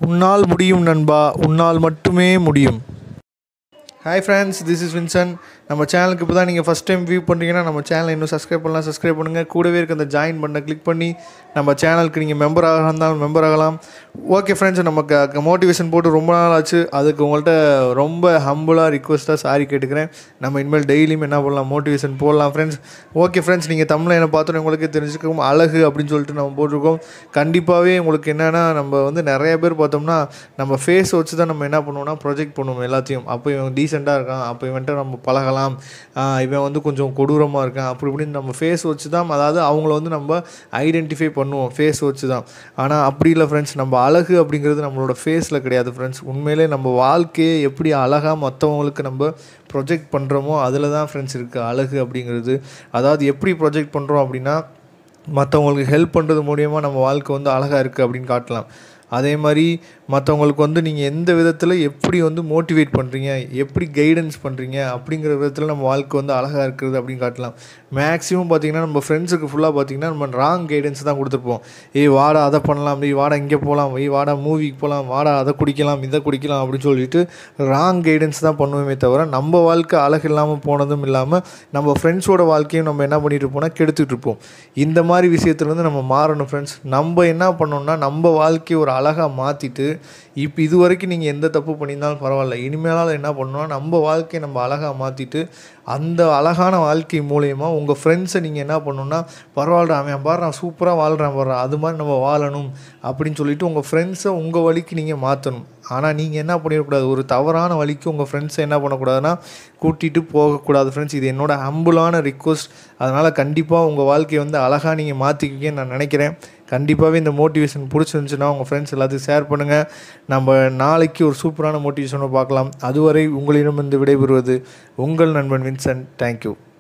உன்னால் முடியும் நண்பா உன்னால் மட்டுமே முடியும் hi friends this is Vinson நம்ம சேனலுக்கு இப்போ தான் நீங்கள் ஃபஸ்ட் டைம் வியூ பண்ணுறீங்கன்னா நம்ம சேனலை இன்னும் சப்ஸ்கிரைப் பண்ணலாம் சப்ஸ்கிரைப் பண்ணுங்கள் கூடவே இருக்க அந்த ஜாயின் பண்ண கிளிக் பண்ணி நம்ம சேனலுக்கு நீங்கள் மெம்பர் ஆக இருந்தாலும் மெம்பர் ஆகலாம் ஓகே ஃப்ரெண்ட்ஸ் நமக்கு மோட்டிவேஷன் போட்டு ரொம்ப நாள் ஆச்சு அதுக்கு உங்கள்கிட்ட ரொம்ப ஹம்புளாக ரிக்வஸ்ட்டாக சாரி கேட்டுக்கிறேன் நம்ம இனிமேல் டெய்லியும் என்ன பண்ணலாம் மோட்டிவேஷன் போடலாம் ஃப்ரெண்ட்ஸ் ஓகே ஃப்ரெண்ட்ஸ் நீங்கள் தமிழில் என்ன பார்த்தோன்னே உங்களுக்கே தெரிஞ்சுக்கும் அழகு அப்படின்னு சொல்லிட்டு நம்ம போட்டிருக்கோம் கண்டிப்பாகவே உங்களுக்கு என்னென்னா நம்ம வந்து நிறைய பேர் பார்த்தோம்னா நம்ம ஃபேஸ் வச்சு தான் நம்ம என்ன பண்ணுவோம்னா ப்ரொஜெக்ட் பண்ணுவோம் எல்லாத்தையும் அப்போ இவன் டீசெண்டாக இருக்கான் அப்போ இவன்ட்ட நம்ம பழகலாம் ஆஹ் இவன் வந்து கொஞ்சம் கொடூரமாக இருக்கான் அப்படி இப்படின்னு நம்ம ஃபேஸ் வச்சு தான் அதாவது அவங்கள வந்து நம்ம ஐடென்டிஃபை பண்ணுவோம் ஃபேஸ் வச்சு தான் ஆனால் அப்படி இல்லை ஃப்ரெண்ட்ஸ் நம்ம அழகு அப்படிங்கிறது நம்மளோட ஃபேஸில் கிடையாது ஃப்ரெண்ட்ஸ் உண்மையிலே நம்ம வாழ்க்கையை எப்படி அழகாக மற்றவங்களுக்கு நம்ம ப்ரொஜெக்ட் பண்ணுறோமோ அதில் தான் ஃப்ரெண்ட்ஸ் இருக்குது அழகு அப்படிங்கிறது அதாவது எப்படி ப்ரொஜெக்ட் பண்ணுறோம் அப்படின்னா மற்றவங்களுக்கு ஹெல்ப் பண்ணுறது மூலியமாக நம்ம வாழ்க்கை வந்து அழகாக இருக்குது அப்படின்னு காட்டலாம் அதே மாதிரி மற்றவங்களுக்கு வந்து நீங்கள் எந்த விதத்தில் எப்படி வந்து மோட்டிவேட் பண்ணுறீங்க எப்படி கைடன்ஸ் பண்ணுறீங்க அப்படிங்கிற விதத்தில் நம்ம வாழ்க்கை வந்து அழகாக இருக்கிறது அப்படின்னு காட்டலாம் மேக்ஸிமம் பார்த்தீங்கன்னா நம்ம ஃப்ரெண்ட்ஸுக்கு ஃபுல்லாக பார்த்தீங்கன்னா நம்ம ராங் கைடன்ஸ் தான் கொடுத்துருப்போம் ஏய் வாடா அதை பண்ணலாம் ஏய் வாடா இங்கே போகலாம் ஏய் வாடா மூவிக்கு போகலாம் வாடா அதை குடிக்கலாம் இதை குடிக்கலாம் அப்படின்னு சொல்லிட்டு ராங் கைடன்ஸ் தான் பண்ணுவோமே தவிர நம்ம வாழ்க்கை அழகு இல்லாமல் போனதும் இல்லாமல் நம்ம ஃப்ரெண்ட்ஸோட வாழ்க்கையும் நம்ம என்ன பண்ணிட்டு இருப்போம்னா கெடுத்துட்டு இருப்போம் இந்த மாதிரி விஷயத்துலேருந்து நம்ம மாறணும் ஃப்ரெண்ட்ஸ் நம்ம என்ன பண்ணோம்னா நம்ம வாழ்க்கையை ஒரு அழகாக மாற்றிட்டு இப்போ இது வரைக்கும் நீங்கள் எந்த தப்பு பண்ணியிருந்தாலும் பரவாயில்ல இனிமேலால் என்ன பண்ணணும்னா நம்ம வாழ்க்கையை நம்ம அழகாக மாற்றிட்டு அந்த அழகான வாழ்க்கை மூலயமா உங்கள் ஃப்ரெண்ட்ஸை நீங்கள் என்ன பண்ணணும்னா பரவாயில்ல அவன் பாரு நான் சூப்பராக வாழ்கிறேன் பாரு அது மாதிரி நம்ம வாழணும் அப்படின்னு சொல்லிட்டு உங்கள் ஃப்ரெண்ட்ஸை உங்கள் வழிக்கு நீங்கள் மாற்றணும் ஆனால் நீங்கள் என்ன பண்ணிடக்கூடாது ஒரு தவறான வழிக்கு உங்கள் ஃப்ரெண்ட்ஸை என்ன பண்ணக்கூடாதுன்னா கூட்டிகிட்டு போகக்கூடாது ஃப்ரெண்ட்ஸ் இது என்னோட ஹம்புளான ரிக்வஸ்ட் அதனால் கண்டிப்பாக உங்கள் வாழ்க்கையை வந்து அழகாக நீங்கள் மாற்றிக்கிங்கன்னு நான் நினைக்கிறேன் கண்டிப்பாகவே இந்த மோட்டிவேஷன் பிடிச்சிருந்துச்சுன்னா உங்கள் ஃப்ரெண்ட்ஸ் எல்லாத்துக்கும் ஷேர் பண்ணுங்கள் நம்ம நாளைக்கு ஒரு சூப்பரான மோட்டிவேஷனை பார்க்கலாம் அதுவரை உங்களிடம் இருந்து விடைபெறுவது உங்கள் நண்பன் வின்சென்ட் தேங்க்யூ